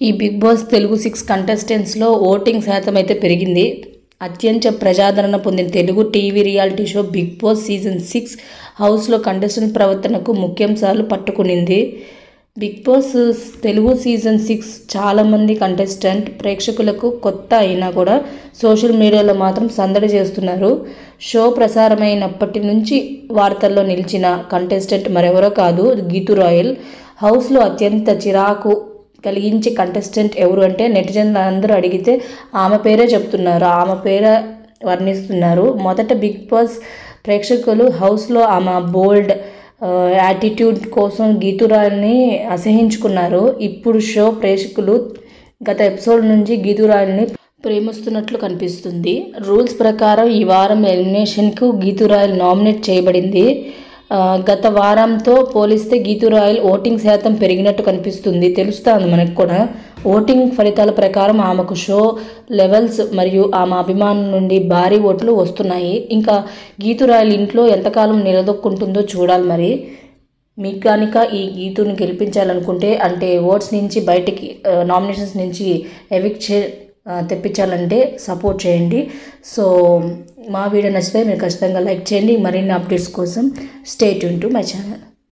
ఈ Bigg Boss Telugu six కంటెస్టెంట్స్లో voting శాతం అయితే పెరిగింది అత్యంత ప్రజాదరణ పొందిన Telugu TV reality show Bigg Boss season six హౌస్లో కంటెస్టెంట్ ప్రవర్తనకు ముఖ్యాంశాలు పట్టుకునింది Bigg Boss Telugu season six చాలామంది కంటెస్టెంట్ ప్రేక్షకులకు కొత్త అయినా కూడా సోషల్ మీడియాలో మాత్రం సందడి చేస్తున్నారు షో ప్రసారమైనప్పటి నుంచి వార్తల్లో నిలిచిన కంటెస్టెంట్ మరెవరో కాదు గీతు రాయల్ హౌస్లో అత్యంత చిరాకు కలిగించే కంటెస్టెంట్ ఎవరు అంటే నెటిజన్లు అందరూ అడిగితే ఆమె పేరే చెప్తున్నారు ఆమె పేరే వర్ణిస్తున్నారు మొదట బిగ్ బాస్ ప్రేక్షకులు హౌస్లో ఆమె బోల్డ్ యాటిట్యూడ్ కోసం గీతురాయల్ని అసహించుకున్నారు ఇప్పుడు షో ప్రేక్షకులు గత ఎపిసోడ్ నుంచి గీతురాయల్ని ప్రేమిస్తున్నట్లు కనిపిస్తుంది రూల్స్ ప్రకారం ఈ వారం ఎలిమినేషన్కు గీతురాయల్ నామినేట్ చేయబడింది ఆ, గత వారంతో పోలిస్తే గీతురాయల్ ఓటింగ్ శాతం పెరిగినట్టు కనిపిస్తుంది తెలుస్తుంది మనకు కూడా ఓటింగ్ ఫలితాల ప్రకారం ఆమెకు షో లెవెల్స్ మరియు ఆమె అభిమానుల నుండి భారీ ఓట్లు వస్తున్నాయి ఇంకా గీతురాయల్ ఇంట్లో ఎంతకాలం నిలదొక్కుంటుందో చూడాలి మరి మీకు కనుక ఈ గీతుని గెలిపించాలనుకుంటే అంటే ఓట్స్ నుంచి బయటికి నామినేషన్స్ నుంచి ఎవిక్ చే ఆ, తెప్పించాలంటే సపోర్ట్ చేయండి సో మా వీడియో నచ్చితే మీరు ఖచ్చితంగా లైక్ చేయండి మరిన్ని అప్డేట్స్ కోసం stay tune to my channel